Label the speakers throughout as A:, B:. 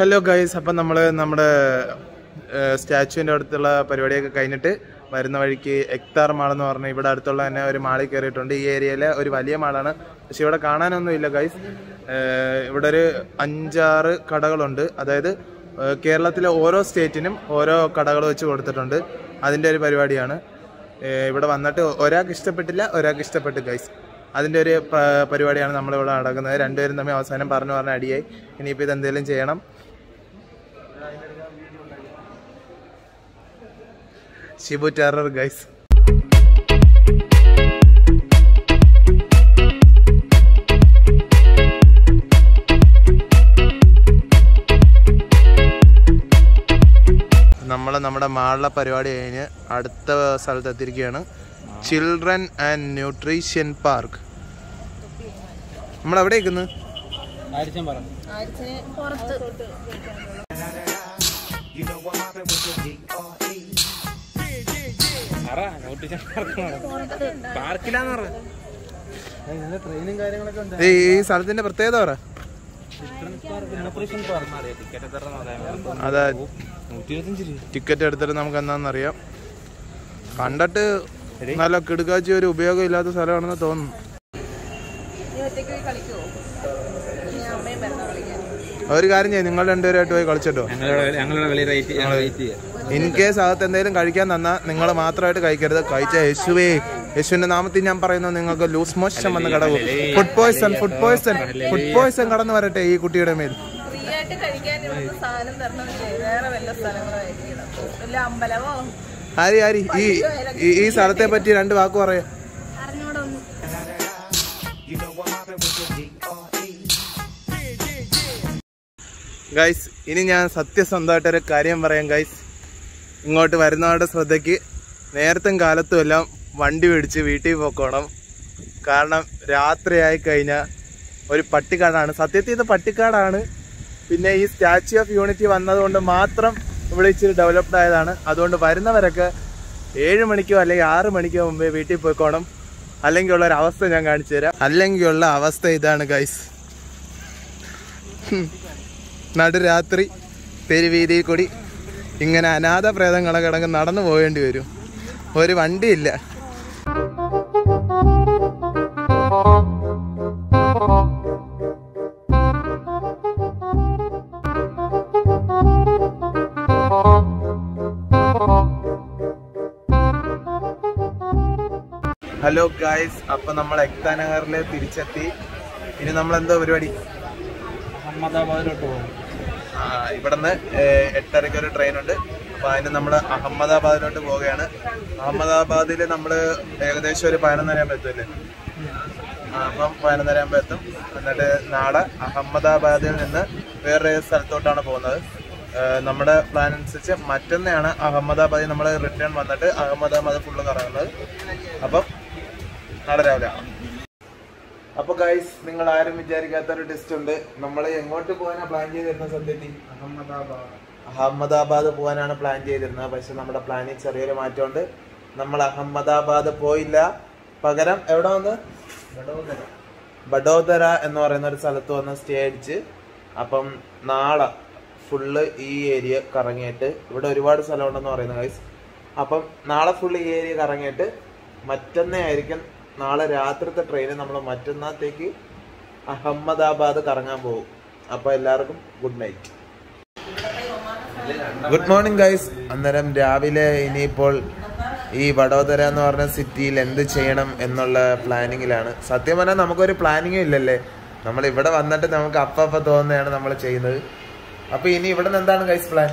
A: Hello guys അപ്പം നമ്മൾ നമ്മുടെ സ്റ്റാച്ചുവിൻ്റെ അടുത്തുള്ള പരിപാടിയൊക്കെ കഴിഞ്ഞിട്ട് വരുന്ന വഴിക്ക് എക്താർ മാൾ എന്ന് പറഞ്ഞാൽ ഇവിടെ അടുത്തുള്ള തന്നെ ഒരു മാളിൽ കയറിയിട്ടുണ്ട് ഈ ഏരിയയിലെ ഒരു വലിയ മാളാണ് പക്ഷെ ഇവിടെ കാണാനൊന്നും ഇല്ല ഗൈസ് ഇവിടെ ഒരു അഞ്ചാറ് കടകളുണ്ട് അതായത് ഏഹ് കേരളത്തിലെ ഓരോ സ്റ്റേറ്റിനും ഓരോ കടകൾ വെച്ച് കൊടുത്തിട്ടുണ്ട് അതിൻ്റെ ഒരു പരിപാടിയാണ് ഏഹ് ഇവിടെ വന്നിട്ട് ഒരാൾക്ക് ഇഷ്ടപ്പെട്ടില്ല ഒരാൾക്ക് ഇഷ്ടപ്പെട്ടു ഗൈസ് അതിൻ്റെ ഒരു പ- പരിപാടിയാണ് നമ്മളിവിടെ നടക്കുന്നത് രണ്ടുപേരും തമ്മിൽ അവസാനം പറഞ്ഞു പറഞ്ഞ അടിയായി ഇനിയിപ്പോൾ ഇത് എന്തെങ്കിലും ചെയ്യണം ഷിബു ടെറർ ഗൈസ് നമ്മൾ നമ്മുടെ മാളിലെ പരിപാടി കഴിഞ്ഞ് അടുത്ത സ്ഥലത്ത് എത്തിയിരിക്കുകയാണ് ചിൽഡ്രൻ ആൻഡ് ന്യൂട്രീഷ്യൻ പാർക്ക് നമ്മൾ എവിടെ നിൽക്കുന്നത്
B: പാർക്കിലാന്ന് പറഞ്ഞു
A: ഈ ഈ സ്ഥലത്തിന്റെ പ്രത്യേകത പറ
B: ടിക്കറ്റ് എത്ര
A: അതാ
B: നൂറ്റി ഇരുപത്തഞ്ച് രൂപ
A: ടിക്കറ്റ് എടുത്തിട്ട് നമുക്ക് എന്താണെന്നറിയാം കണ്ടിട്ട് നല്ല കിടുക്കാച്ചി ഒരു ഉപയോഗം ഇല്ലാത്ത സ്ഥലമാണെന്ന് തോന്നുന്നു ഒരു കാര്യം ചെയ്യും നിങ്ങൾ രണ്ടുപേരായിട്ട് പോയി കളിച്ചിട്ടോ
B: ഞങ്ങളുടെ ഞങ്ങളുടെ വലിയ റേറ്റ് ഞങ്ങൾ വെയിറ്റ് ചെയ്യാം
A: ഇൻ കേസ് അകത്ത് എന്തെങ്കിലും കഴിക്കാൻ തന്നാൽ നിങ്ങൾ മാത്രമായിട്ട് കഴിക്കരുത് കഴിച്ച യേശുവേ യേശുവിന്റെ നാമത്തിൽ ഞാൻ പറയുന്നു നിങ്ങൾക്ക് ലൂസ് മോശം വന്ന് കടവും food poison food poison food poison കടന്നു വരട്ടെ ഈ കുട്ടിയുടെ മേൽ
C: ഫ്രീ ആയിട്ട് കഴിക്കാനുള്ള സാധനം തരണമെന്നില്ലേ വേറെ വല്ല സ്ഥലങ്ങളായിരിക്കണം വല്ല അമ്പലമോ
A: ആരി ആരി ഈ ഈ- ഈ സ്ഥലത്തെ പറ്റി രണ്ട് വാക്ക് പറയാം
C: അറിഞ്ഞോടൊന്നും
A: ഗൈസ് ഇനി ഞാൻ സത്യസന്ധമായിട്ടൊരു കാര്യം പറയാം ഗൈസ് ഇങ്ങോട്ട് വരുന്നവരുടെ ശ്രദ്ധയ്ക്ക് നേരത്തും കാലത്തും എല്ലാം വണ്ടി പിടിച്ച് വീട്ടിൽ പോക്കോണം കാരണം രാത്രിയായി കഴിഞ്ഞാൽ ഒരു പട്ടിക്കാടാണ് സത്യത്തിൽ ഇത് പട്ടിക്കാടാണ് പിന്നെ ഈ സ്റ്റാച്യു ഓഫ് യൂണിറ്റി വന്നതുകൊണ്ട് മാത്രം ഇവിടെ ഇച്ചിരി ഡെവലപ്ഡ് ആയതാണ് അതുകൊണ്ട് വരുന്നവരൊക്കെ ഏഴ് മണിക്കോ അല്ലെങ്കിൽ ആറ് മണിക്കോ മുമ്പേ വീട്ടിൽ പോയിക്കോണം അല്ലെങ്കിൽ ഉള്ള ഒരു അവസ്ഥ ഞാൻ കാണിച്ചു തരാം അല്ലെങ്കിൽ ഉള്ള അവസ്ഥ ഇതാണ് ഗൈസ് നടുരാത്രി തെരുവീതിയിൽ കൂടി ഇങ്ങനെ അനാഥ പ്രേതങ്ങളെ കിടങ്ങ് നടന്നു പോകേണ്ടി വരും ഒരു വണ്ടിയില്ല ഹലോ ഗായ്സ് അപ്പൊ നമ്മൾ എക്താനഗറിലെ തിരിച്ചെത്തി ഇനി നമ്മൾ എന്തോ പരിപാടി
B: അഹമ്മദാബാദിലോട്ട് പോകും
A: ആ, ഇവിടുന്ന് ഏഹ്, എട്ടരയ്ക്ക് ഒരു ട്രെയിൻ ഉണ്ട് അപ്പൊ അതിന് നമ്മൾ അഹമ്മദാബാദിലോട്ട് പോവുകയാണ് അഹമ്മദാബാദിൽ നമ്മൾ ഏകദേശം ഒരു പതിനൊന്നരയാകുമ്പോൾ എത്തുമല്ലേ ആ, അപ്പം പതിനൊന്നരയാകുമ്പോൾ എത്തും എന്നിട്ട് നാളെ അഹമ്മദാബാദിൽ നിന്ന് വേറെ സ്ഥലത്തോട്ടാണ് പോകുന്നത് ഏഹ്, നമ്മുടെ പ്ലാൻ അനുസരിച്ച് മറ്റൊന്നെയാണ് അഹമ്മദാബാദിൽ നമ്മൾ റിട്ടേൺ വന്നിട്ട് അഹമ്മദാബാദ് ഫുള്ള് കറങ്ങുന്നത് അപ്പം നാളെ രാവിലെ കാണാം അപ്പൊ ഗൈസ് നിങ്ങൾ ആരും വിചാരിക്കാത്ത ഒരു ടെസ്റ്റ് ഉണ്ട് നമ്മൾ എങ്ങോട്ട് പോകാനാ പ്ലാൻ ചെയ്തിരുന്നത് സത്യത്തിൽ അഹമ്മദാബാദ് അഹമ്മദാബാദ് പോകാനാണ് പ്ലാൻ ചെയ്തിരുന്നത് പക്ഷെ നമ്മുടെ പ്ലാനിൽ ചെറിയൊരു മാറ്റമുണ്ട് നമ്മൾ അഹമ്മദാബാദ് പോയില്ല പകരം എവിടെ വന്ന് ബഡോദര എന്ന് പറയുന്ന ഒരു സ്ഥലത്ത് വന്ന് സ്റ്റേ അടിച്ച് അപ്പം നാളെ ഫുള്ള് ഈ ഏരിയ കറങ്ങിയിട്ട് ഇവിടെ ഒരുപാട് സ്ഥലമുണ്ടെന്ന് പറയുന്നത് ഗൈസ് അപ്പം നാളെ ഫുള്ള് ഈ ഏരിയ കറങ്ങിയിട്ട് മറ്റന്നേ ആയിരിക്കും നാളെ രാത്രിത്തെ ട്രെയിന് നമ്മൾ മറ്റന്നാത്തേക്ക് അഹമ്മദാബാദ് കറങ്ങാൻ പോകും അപ്പോൾ എല്ലാവർക്കും good night good morning guys അന്നേരം രാവിലെ ഇനിയിപ്പോൾ ഈ വഡോദര എന്ന് പറഞ്ഞ സിറ്റിയിൽ എന്ത് ചെയ്യണം എന്നുള്ള പ്ലാനിങ്ങിലാണ് സത്യം പറഞ്ഞാൽ നമുക്കൊരു പ്ലാനിങ്ങും ഇല്ലല്ലേ നമ്മൾ ഇവിടെ വന്നിട്ട് നമുക്ക് അപ്പ തോന്നുന്നതാണ് നമ്മൾ ചെയ്യുന്നത് അപ്പൊ ഇനി ഇവിടെ നിന്ന് എന്താണ് ഗൈസ് പ്ലാൻ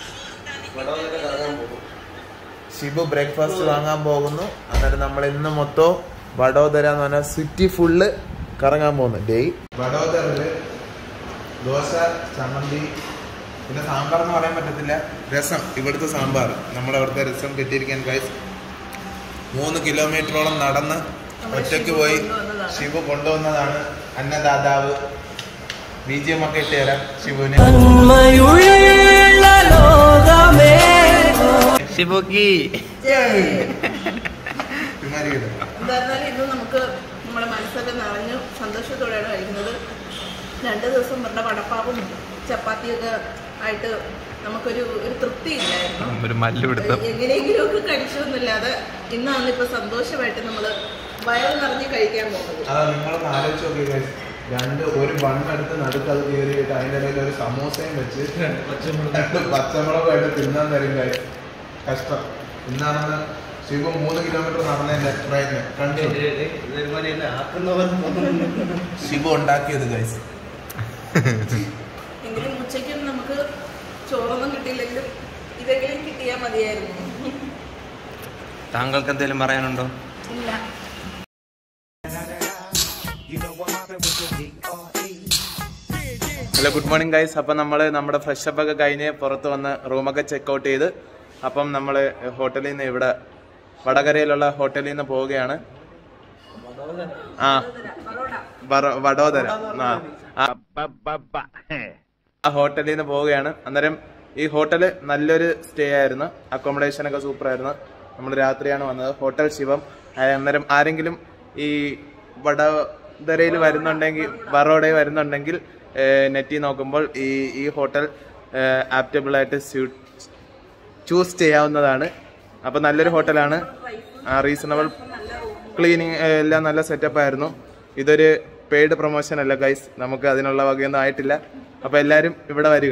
A: ഷിബു ബ്രേക്ക്ഫാസ്റ്റ് വാങ്ങാൻ പോകുന്നു അന്നേരം നമ്മൾ ഇന്ന് മൊത്തം വഡോദര എന്ന് പറഞ്ഞ സിറ്റി ഫുള്ള് കറങ്ങാൻ പോകുന്നു ഡേയ് വഡോദരയില് ദോശ ചമ്മന്തി പിന്നെ സാമ്പാർ എന്ന് പറയാൻ പറ്റത്തില്ല രസം ഇവിടുത്തെ സാമ്പാർ നമ്മുടെ അവിടുത്തെ രസം കിട്ടിയിരിക്കാൻ ഗൈസ് മൂന്ന് കിലോമീറ്ററോളം നടന്ന് ഒറ്റയ്ക്ക് പോയി ശിവു കൊണ്ടുവന്നതാണ് അന്നദാതാവ് ബി ജി എം ഒക്കെ ഇട്ട് തരാം ശിവുവിന്
B: ഷിബുക്കി
A: ഇമാരി കേട്ടോ.
C: എന്തായിരുന്നാലും ഇന്ന് നമുക്ക് നമ്മുടെ മനസ്സൊക്കെ നിറഞ്ഞു സന്തോഷത്തോടെയാണ് കഴിക്കുന്നത് രണ്ട് ദിവസം പറഞ്ഞ വടപ്പാവും ചപ്പാത്തിയൊക്കെ ആയിട്ട് നമുക്കൊരു ഒരു തൃപ്തി ഇല്ലായിരുന്നു
A: ഒരു മല്ലുപിടുത്തം
C: എങ്ങനെയെങ്കിലും ഒക്കെ കഴിച്ചൊന്നുമില്ലാതെ ഇന്നാണ് ഇപ്പൊ സന്തോഷമായിട്ട് നമ്മള് വയറ് നിറഞ്ഞ് കഴിക്കാൻ പോകുന്നത്
A: അതാ നിങ്ങളൊന്ന് ആലോചിച്ച് നോക്കി guys. രണ്ട് ഒരു ബണ്ണെടുത്ത് നടുക്കത് കയറിയിട്ട് അതിൻ്റെ ഇടയിൽ ഒരു സമോസയും വെച്ച് രണ്ട് പച്ചമുളകുമായിട്ട് തിന്നാൻ തരും guys. കഷ്ടം ഇന്നാണെന്ന് ശിവ മൂന്ന് കിലോമീറ്റർ നടന്നതിന്റെ പ്രയത്നം കണ്ടു ശിവ ഉണ്ടാക്കിയത് ഗൈസ്
C: എങ്കിലും ഉച്ചയ്ക്കും നമുക്ക് ചോറൊന്നും കിട്ടിയില്ലെങ്കിലും ഇതെങ്കിലും കിട്ടിയാൽ മതിയായിരുന്നു
B: താങ്കൾക്ക് എന്തെങ്കിലും പറയാനുണ്ടോ
C: ഇല്ല
A: ഹലോ ഗുഡ് മോർണിംഗ് ഗൈസ് അപ്പം നമ്മൾ നമ്മുടെ ഫ്രഷ് അപ്പ് ഒക്കെ കഴിഞ്ഞ് പുറത്ത് വന്ന് റൂമൊക്കെ ചെക്ക് ഔട്ട് ചെയ്ത് അപ്പം നമ്മൾ ഹോട്ടലിൽ നിന്ന് ഇവിടെ വടകരയിലുള്ള ഹോട്ടലിൽ നിന്ന് പോവുകയാണ് ആ വറ- വഡോദര ആ ആ. ആ ഹോട്ടലിൽ നിന്ന് പോവുകയാണ് അന്നേരം ഈ ഹോട്ടല് നല്ലൊരു സ്റ്റേ ആയിരുന്നു അക്കോമഡേഷൻ ഒക്കെ സൂപ്പർ ആയിരുന്നു നമ്മൾ രാത്രിയാണ് വന്നത് ഹോട്ടൽ ശിവം ആ, അന്നേരം ആരെങ്കിലും ഈ വടോദരയിൽ വരുന്നുണ്ടെങ്കിൽ ബറോഡയിൽ വരുന്നുണ്ടെങ്കിൽ നെറ്റിൽ നോക്കുമ്പോൾ ഈ ഈ ഹോട്ടൽ ആപ്റ്റബിൾ ആയിട്ട് ചൂസ് ചെയ്യാവുന്നതാണ് അപ്പോൾ നല്ലൊരു ഹോട്ടലാണ് റീസണബിൾ ക്ലീനിങ് എല്ലാം നല്ല സെറ്റപ്പ് ആയിരുന്നു ഇതൊരു പെയ്ഡ് പ്രൊമോഷൻ അല്ല ഗൈസ് നമുക്ക് അതിനുള്ള വകയൊന്നും ആയിട്ടില്ല അപ്പോൾ എല്ലാവരും ഇവിടെ വരിക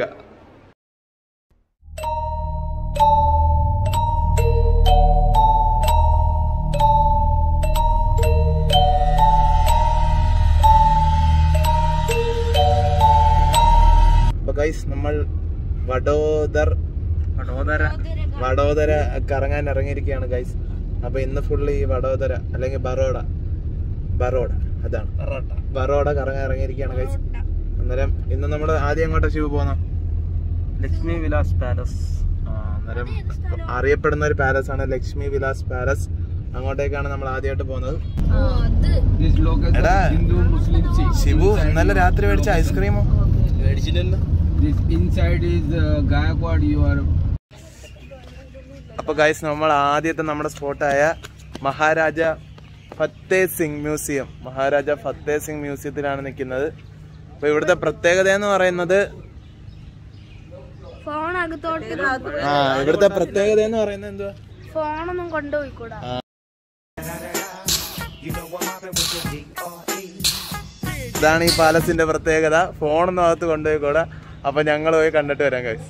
A: അപ്പോൾ ഗൈസ് നമ്മൾ വഡോദർ
B: വഡോദര
A: വഡോദര കറങ്ങാൻ ഇറങ്ങിയിരിക്കുകയാണ് ഗൈസ് അപ്പൊ ഇന്ന് ഫുള്ള് ഈ വഡോദര അല്ലെങ്കിൽ ബറോഡ ബറോഡ അതാണ് ബറോഡ കറങ്ങാൻ ഇറങ്ങിയിരിക്കുകയാണ് ഗൈസ് അന്നേരം ഇന്ന് നമ്മൾ ആദ്യം എങ്ങോട്ടാ ശിവ പോകുന്ന
B: ലക്ഷ്മി വിലാസ് പാലസ്
A: അന്നേരം അറിയപ്പെടുന്ന ഒരു പാലസ് ആണ് ലക്ഷ്മി വിലാസ് പാലസ് അങ്ങോട്ടേക്കാണ് നമ്മൾ ആദ്യമായിട്ട് പോകുന്നത് എടാ ശിവു ഇന്നലെ രാത്രി മേടിച്ച ഐസ്ക്രീമോ
B: മേടിച്ചില്ലല്ലോ
D: This inside is uh, Gaikwad. You are
A: അപ്പൊ ഗൈസ് നമ്മൾ ആദ്യത്തെ നമ്മുടെ സ്പോട്ടായ മഹാരാജ ഫത്തേ സിംഗ് മ്യൂസിയം മഹാരാജ ഫത്തേ സിംഗ് മ്യൂസിയത്തിലാണ് നിൽക്കുന്നത് അപ്പൊ ഇവിടുത്തെ പ്രത്യേകത എന്ന് പറയുന്നത്
E: ഫോൺ അകത്തോട്ട്
A: ആ ഇവിടുത്തെ പ്രത്യേകത എന്ന് പറയുന്നത് എന്തുവാ
E: ഫോണൊന്നും കൊണ്ടുപോയിക്കൂടാ
A: ഇതാണ് ഈ പാലസിന്റെ പ്രത്യേകത ഫോണൊന്നും അകത്ത് കൊണ്ടുപോയിക്കൂടാ അപ്പൊ ഞങ്ങൾ പോയി കണ്ടിട്ട് വരാം ഗൈസ്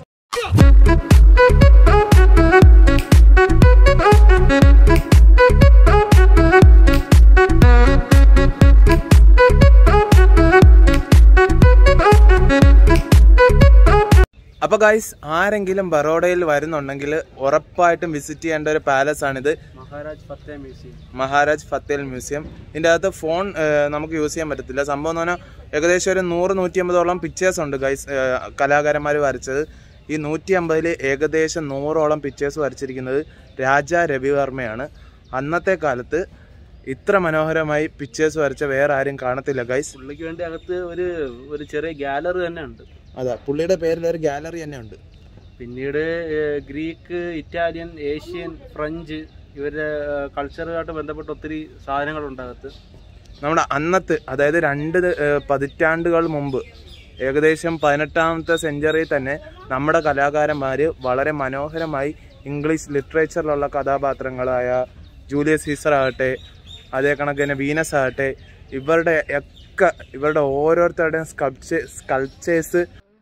A: അപ്പൊ ഗൈസ് ആരെങ്കിലും ബറോഡയിൽ വരുന്നുണ്ടെങ്കിൽ ഉറപ്പായിട്ടും വിസിറ്റ് ചെയ്യേണ്ട ഒരു പാലസ് ആണിത്
B: മഹാരാജ് ഫത്തേ മ്യൂസിയം
A: മഹാരാജ് ഫത്തേൽ മ്യൂസിയം ഇതിൻ്റെ അകത്ത് ഫോൺ ഏഹ്, നമുക്ക് യൂസ് ചെയ്യാൻ പറ്റത്തില്ല സംഭവം എന്ന് പറഞ്ഞാൽ ഏകദേശം ഒരു നൂറ് നൂറ്റി അമ്പതോളം പിക്ചേഴ്സ് ഉണ്ട് ഗൈസ് കലാകാരന്മാർ വരച്ചത് ഈ നൂറ്റി അമ്പതിൽ ഏകദേശം നൂറോളം പിക്ചേഴ്സ് വരച്ചിരിക്കുന്നത് രാജ രവിവർമ്മയാണ് അന്നത്തെ കാലത്ത് ഇത്ര മനോഹരമായി പിക്ചേഴ്സ് വരച്ച വേറെ ആരും കാണത്തില്ല ഗൈസ്
B: പുള്ളിക്ക് വേണ്ടി അകത്ത് ഒരു ഒരു ചെറിയ ഗാലറി തന്നെ ഉണ്ട്
A: അതാ പുള്ളിയുടെ പേരിൽ ഒരു ഗാലറി തന്നെ ഉണ്ട്
B: പിന്നീട് ഏഹ്, ഗ്രീക്ക് ഇറ്റാലിയൻ ഏഷ്യൻ ഫ്രഞ്ച് ഇവരുടെ കൾച്ചറുമായിട്ട് ബന്ധപ്പെട്ട ഒത്തിരി സാധനങ്ങളുണ്ട് അകത്ത്
A: നമ്മുടെ അന്നത്ത് അതായത് രണ്ട് ത- ഏഹ് പതിറ്റാണ്ടുകൾ മുമ്പ് ഏകദേശം പതിനെട്ടാമത്തെ സെഞ്ചുറിയിൽ തന്നെ നമ്മുടെ കലാകാരന്മാർ വളരെ മനോഹരമായി ഇംഗ്ലീഷ് ലിറ്ററേച്ചറിലുള്ള കഥാപാത്രങ്ങളായ ജൂലിയസ് സീസർ ആകട്ടെ അതേ കണക്ക് തന്നെ വീനസ് ആകട്ടെ ഇവരുടെ ഒക്കെ ഇവരുടെ ഓരോരുത്തരുടെയും സ്കൾപ്ചേ സ്കൾപ്ചേഴ്സ്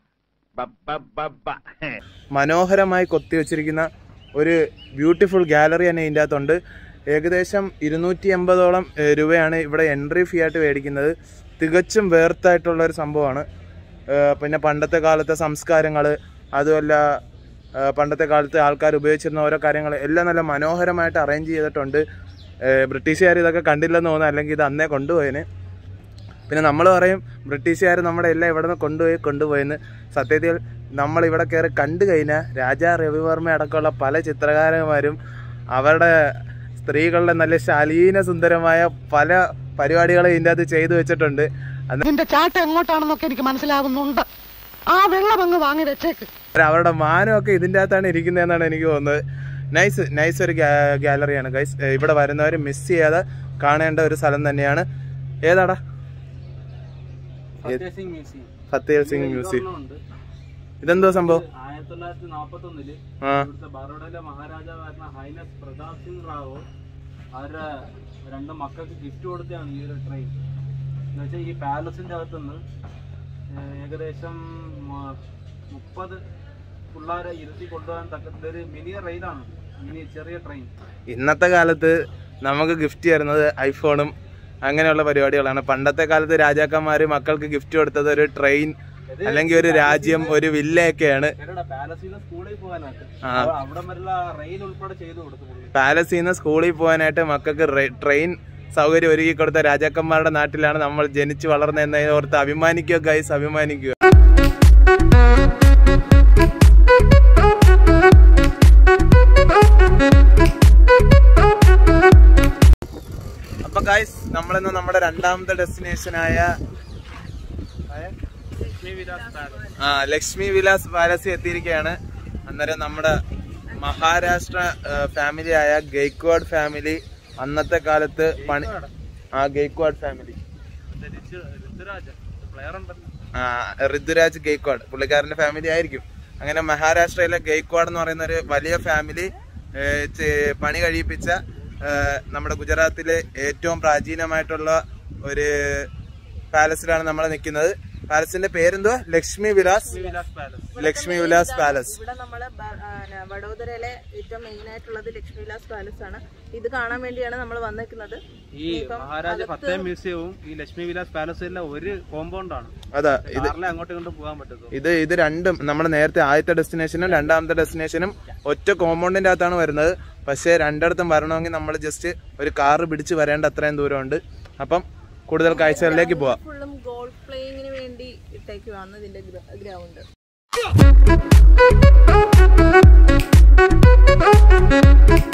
A: മനോഹരമായി കൊത്തിവെച്ചിരിക്കുന്ന ഒരു ബ്യൂട്ടിഫുൾ ഗാലറി തന്നെ ഇതിൻ്റെ അകത്തുണ്ട് ഏകദേശം ഇരുന്നൂറ്റി എൺപതോളം ഏഹ്, രൂപയാണ് ഇവിടെ എൻട്രി ഫീ ആയിട്ട് മേടിക്കുന്നത് തികച്ചും വേർത്തായിട്ടുള്ള ഒരു സംഭവമാണ് ഏഹ്, പിന്നെ പണ്ടത്തെ കാലത്തെ സംസ്കാരങ്ങൾ അതുമല്ല ഏഹ്, പണ്ടത്തെ കാലത്ത് ആൾക്കാർ ഉപയോഗിച്ചിരുന്ന ഓരോ കാര്യങ്ങൾ എല്ലാം നല്ല മനോഹരമായിട്ട് അറേഞ്ച് ചെയ്തിട്ടുണ്ട് ഏഹ്, ബ്രിട്ടീഷുകാർ ഇതൊക്കെ കണ്ടില്ലെന്ന് തോന്നുന്നു അല്ലെങ്കിൽ ഇത് അന്നേ കൊണ്ടുപോയേനെ പിന്നെ നമ്മൾ പറയും ബ്രിട്ടീഷുകാർ നമ്മുടെ എല്ലാം ഇവിടെ നിന്ന് കൊണ്ടുപോയി കൊണ്ടുപോയെന്ന് സത്യത്തിൽ നമ്മൾ ഇവിടെ കയറി കണ്ടു കഴിഞ്ഞാൽ രാജാ രവിവർമ്മ അടക്കമുള്ള പല ചിത്രകാരന്മാരും അവരുടെ സ്ത്രീകളുടെ നല്ല ശാലീന സുന്ദരമായ പല പരിപാടികളും ഇതിൻ്റെ അകത്ത് ചെയ്തു വെച്ചിട്ടുണ്ട് അന്ന്
F: നിന്റെ ചാട്ട എങ്ങോട്ടാണെന്നൊക്കെ എനിക്ക് മനസ്സിലാകുന്നുണ്ട് ആ വെള്ളം അങ്ങ് വാങ്ങി വെച്ചേക്ക്
A: അവരുടെ മാനമൊക്കെ ഇതിൻ്റെ അകത്താണ് ഇരിക്കുന്നതെന്നാണ് എനിക്ക് തോന്നുന്നത് നൈസ് നൈസ് ഒരു ഗാലറിയാണ് ഗൈസ് ഇവിടെ വരുന്നവർ മിസ് ചെയ്യാതെ കാണേണ്ട ഒരു സ്ഥലം തന്നെയാണ് ഏതാടാ
B: ഫത്തേ സിംഗ് മ്യൂസിയം
A: ഫത്തേൽ സിംഗ് മ്യൂസിയം
B: ഉണ്ട്
A: ഇതെന്തോ സംഭവം
B: ആയിരത്തി തൊള്ളായിരത്തി നാപ്പത്തി ഒന്നില്
A: ആ
B: ഇവിടുത്തെ ബറോഡയിലെ മഹാരാജാവായിരുന്ന ഹൈനസ് പ്രതാപ് സിംഗ് റാവു അവരുടെ രണ്ട് മക്കൾക്ക് ഗിഫ്റ്റ് കൊടുത്തതാണ് ഈ ഒരു ട്രെയിൻ എന്ന് വെച്ചാൽ ഈ പാലസിന്റെ അകത്തുനിന്ന് ഏഹ് ഏകദേശം മ- മുപ്പത് പിള്ളേരെ ഇരുത്തി കൊണ്ടുപോകാൻ തക്കത്തിൽ ഒരു മിനി റെയിലാണ് മിനി ചെറിയ ട്രെയിൻ
A: ഇന്നത്തെ കാലത്ത് നമുക്ക് ഗിഫ്റ്റ് തരുന്നത് ഐഫോണും അങ്ങനെയുള്ള പരിപാടികളാണ് പണ്ടത്തെ കാലത്ത് രാജാക്കന്മാര് മക്കൾക്ക് ഗിഫ്റ്റ് കൊടുത്തത് ഒരു ട്രെയിൻ അല്ലെങ്കിൽ ഒരു രാജ്യം ഒരു വില്ലയൊക്കെയാണ്
B: കേട്ടോടാ പാലസിൽ നിന്ന് സ്കൂളിൽ പോകാനായിട്ട്
A: ആ.
B: അവ- അവിടെ വരെയുള്ള റെയിൽ ഉൾപ്പെടെ ചെയ്തു കൊടുത്തു പുള്ളി
A: പാലസിൽ നിന്ന് സ്കൂളിൽ പോകാനായിട്ട് മക്കൾക്ക് റെ- ട്രെയിൻ സൗകര്യം ഒരുക്കി കൊടുത്ത രാജാക്കന്മാരുടെ നാട്ടിലാണ് നമ്മൾ ജനിച്ചു വളർന്നതെന്ന് ഓർത്ത് അഭിമാനിക്കുക ഗൈസ് അഭിമാനിക്കുക അപ്പൊ ഗൈസ് നമ്മളിന്ന് നമ്മുടെ രണ്ടാമത്തെ ഡെസ്റ്റിനേഷനായ ആ ലക്ഷ്മി വിലാസ് പാലസിൽ എത്തിയിരിക്കുകയാണ് അന്നേരം നമ്മുടെ മഹാരാഷ്ട്ര ഫാമിലി ആയ ഗെയ്ക്വാഡ് ഫാമിലി അന്നത്തെ കാലത്ത് പണി ആ ഗെയ്ക്വാഡ് ഫാമിലി
B: പ്ലെയർ ഉണ്ടല്ലോ
A: ആ ഋതുരാജ് ഗെയ്ക്വാഡ് പുള്ളിക്കാരന്റെ ഫാമിലി ആയിരിക്കും അങ്ങനെ മഹാരാഷ്ട്രയിലെ ഗെയ്ക്വാഡ് എന്ന് പറയുന്ന ഒരു വലിയ ഫാമിലി പണി കഴിയിപ്പിച്ച ഏ, നമ്മുടെ ഗുജറാത്തിലെ ഏറ്റവും പ്രാചീനമായിട്ടുള്ള ഒരു പാലസിലാണ് നമ്മൾ നിൽക്കുന്നത് പാലസിന്റെ പേരെന്തുവാ ലക്ഷ്മി വിലാസ്
B: വിലാസ് പാലസ്
A: ലക്ഷ്മി വിലാസ് പാലസ്
C: ഇവിടെ നമ്മള് ബ- ആ, ന- വഡോദരയിലെ ഏറ്റവും മെയിൻ ആയിട്ടുള്ളത് ലക്ഷ്മി വിലാസ് പാലസ് ആണ് ഇത് കാണാൻ വേണ്ടിയാണ് നമ്മൾ വന്നിരിക്കുന്നത്
B: ഈ മഹാരാജ ഫത്തേ മ്യൂസിയവും ഈ ലക്ഷ്മി വിലാസ് പാലസും എല്ലാം ഒരു കോമ്പൗണ്ടാണ്
A: അതാ ഇത്
B: കാറിലെ അങ്ങോട്ടും ഇങ്ങോട്ടും പോകാൻ പറ്റത്തുള്ളൂ
A: ഇത് ഇത് രണ്ടും നമ്മുടെ നേരത്തെ ആദ്യത്തെ ഡെസ്റ്റിനേഷനും രണ്ടാമത്തെ ഡെസ്റ്റിനേഷനും ഒറ്റ കോമ്പൗണ്ടിന്റെ അകത്താണ് വരുന്നത് പക്ഷേ രണ്ടിടത്തും വരണമെങ്കിൽ നമ്മൾ ജസ്റ്റ് ഒരു കാറ് പിടിച്ച് വരേണ്ട അത്രയും ദൂരമുണ്ട് അപ്പം കൂടുതൽ കാഴ്ചകളിലേക്ക് പോവാം
C: ഫുള്ളും ഗോൾഫ് പ്ലേയിങ്ങിന് വേണ്ടി ഇട്ടേക്കുവാണ് ഇതിന്റെ ഗ്രൗണ്ട്
F: Thank you.